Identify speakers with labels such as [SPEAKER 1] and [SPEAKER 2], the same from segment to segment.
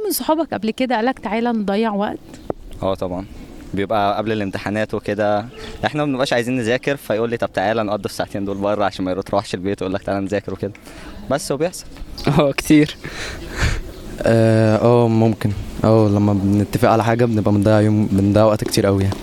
[SPEAKER 1] من صحابك قبل كده قالك تعالى نضيع وقت
[SPEAKER 2] اه طبعا بيبقى قبل الامتحانات وكده احنا ما بنبقاش عايزين نذاكر فيقول لي طب تعالى نقضي الساعتين دول بره عشان ما تروحش البيت ويقول لك تعالى نذاكر وكده بس وبيحصل
[SPEAKER 3] اه كتير
[SPEAKER 4] اه آه، ممكن اه لما بنتفق على حاجه بنبقى بنضيع يوم بنضيع وقت كتير قوي يعني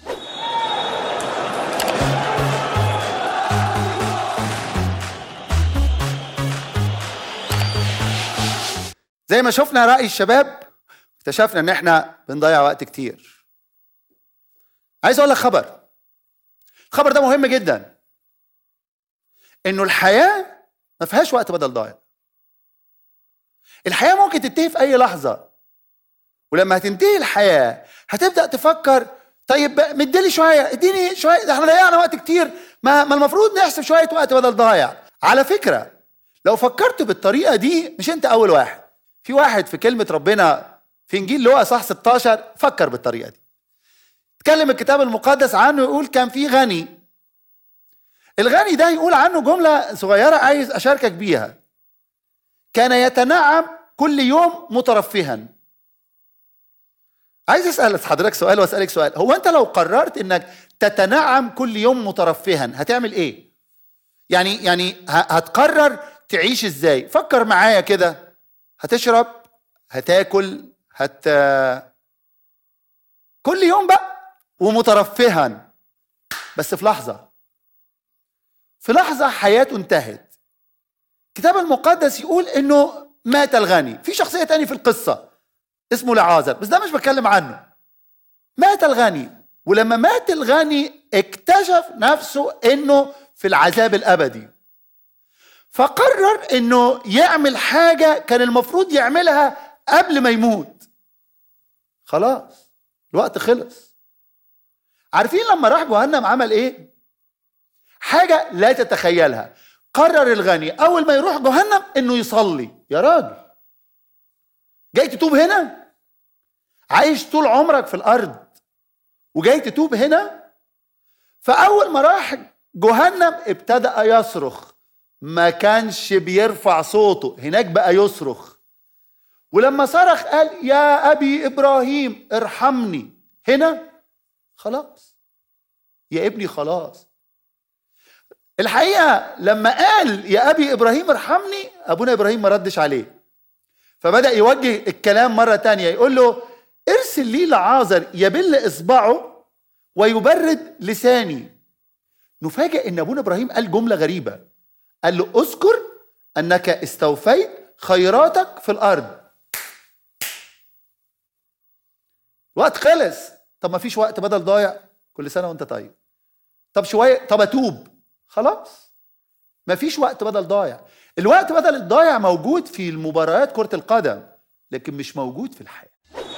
[SPEAKER 5] زي ما شفنا رأي الشباب اكتشفنا ان احنا بنضيع وقت كتير عايز اقول لك خبر الخبر ده مهم جدا انه الحياة ما فيهاش وقت بدل ضايع الحياة ممكن تنتهي في اي لحظة ولما هتنتهي الحياة هتبدأ تفكر طيب مديلي شوية اديني شوية ده احنا ضيعنا وقت كتير ما, ما المفروض نحسب شوية وقت بدل ضايع على فكرة لو فكرت بالطريقة دي مش انت اول واحد في واحد في كلمة ربنا في انجيل لوقا صح 16 فكر بالطريقة دي اتكلم الكتاب المقدس عنه يقول كان في غني الغني ده يقول عنه جملة صغيرة عايز أشاركك بيها كان يتنعم كل يوم مترفها عايز اسال حضرتك سؤال واسالك سؤال هو انت لو قررت انك تتنعم كل يوم مترفها هتعمل ايه يعني يعني ه- هتقرر تعيش ازاي فكر معايا كده هتشرب هتاكل هت كل يوم بقى ومترفها بس في لحظه في لحظه حياته انتهت الكتاب المقدس يقول انه مات الغني في شخصيه تاني في القصه اسمه لعازر بس ده مش بتكلم عنه مات الغني ولما مات الغني اكتشف نفسه انه في العذاب الابدي فقرر انه يعمل حاجه كان المفروض يعملها قبل ما يموت خلاص الوقت خلص عارفين لما راح جهنم عمل ايه حاجه لا تتخيلها قرر الغني اول ما يروح جهنم انه يصلي يا راجل جاي تتوب هنا عايش طول عمرك في الارض وجاي تتوب هنا فاول ما راح جهنم ابتدأ يصرخ ما كانش بيرفع صوته هناك بقى يصرخ ولما صرخ قال يا ابي ابراهيم ارحمني هنا خلاص يا ابني خلاص الحقيقه لما قال يا ابي ابراهيم ارحمني ابونا ابراهيم ما ردش عليه فبدا يوجه الكلام مره تانية يقول له ارسل لي لعازر يبل اصبعه ويبرد لساني نفاجئ ان ابونا ابراهيم قال جمله غريبه قال له اذكر انك استوفيت خيراتك في الارض وقت خلص طب ما فيش وقت بدل ضايع كل سنه وانت طيب طب شويه طب اتوب خلاص ما فيش وقت بدل ضايع الوقت بدل الضايع موجود في المباريات كره القدم لكن مش موجود في الحياه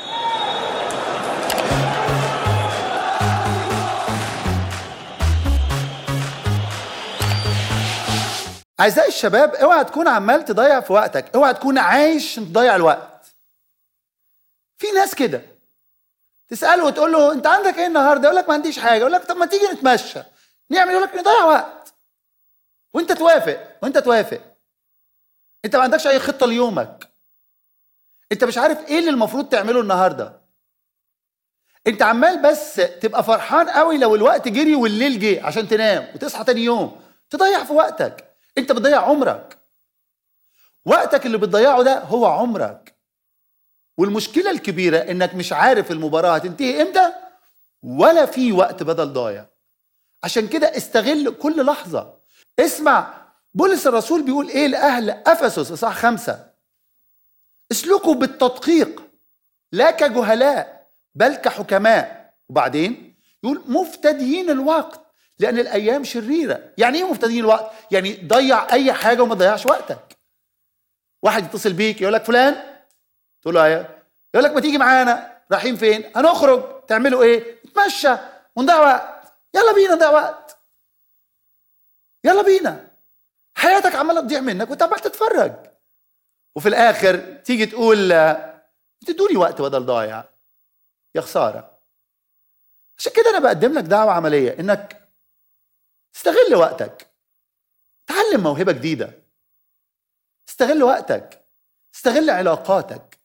[SPEAKER 5] اعزائي الشباب اوعى تكون عمال تضيع في وقتك اوعى تكون عايش عشان تضيع الوقت في ناس كده تساله وتقول له انت عندك ايه النهارده يقول لك ما عنديش حاجه يقول لك طب ما تيجي نتمشى نعمل يقول لك نضيع وقت وانت توافق وانت توافق انت ما عندكش اي خطه ليومك انت مش عارف ايه اللي المفروض تعمله النهارده انت عمال بس تبقى فرحان قوي لو الوقت جري والليل جه عشان تنام وتصحى تاني يوم تضيع في وقتك انت بتضيع عمرك وقتك اللي بتضيعه ده هو عمرك والمشكلة الكبيرة انك مش عارف المباراة هتنتهي امتى ولا في وقت بدل ضايع عشان كده استغل كل لحظة اسمع بولس الرسول بيقول ايه لأهل أفسس إصحاح خمسة اسلكوا بالتدقيق لا كجهلاء بل كحكماء وبعدين يقول مفتديين الوقت لأن الأيام شريرة يعني إيه مفتديين الوقت؟ يعني ضيع أي حاجة وما تضيعش وقتك واحد يتصل بيك يقول لك فلان تقول له ايه يقول لك ما تيجي معانا رايحين فين هنخرج تعملوا ايه نتمشى ونضيع وقت يلا بينا نضيع وقت يلا بينا حياتك عماله تضيع منك وانت عمال تتفرج وفي الاخر تيجي تقول آه، تدوني وقت بدل ضايع يا خساره عشان كده انا بقدم لك دعوه عمليه انك استغل وقتك تعلم موهبه جديده استغل وقتك استغل علاقاتك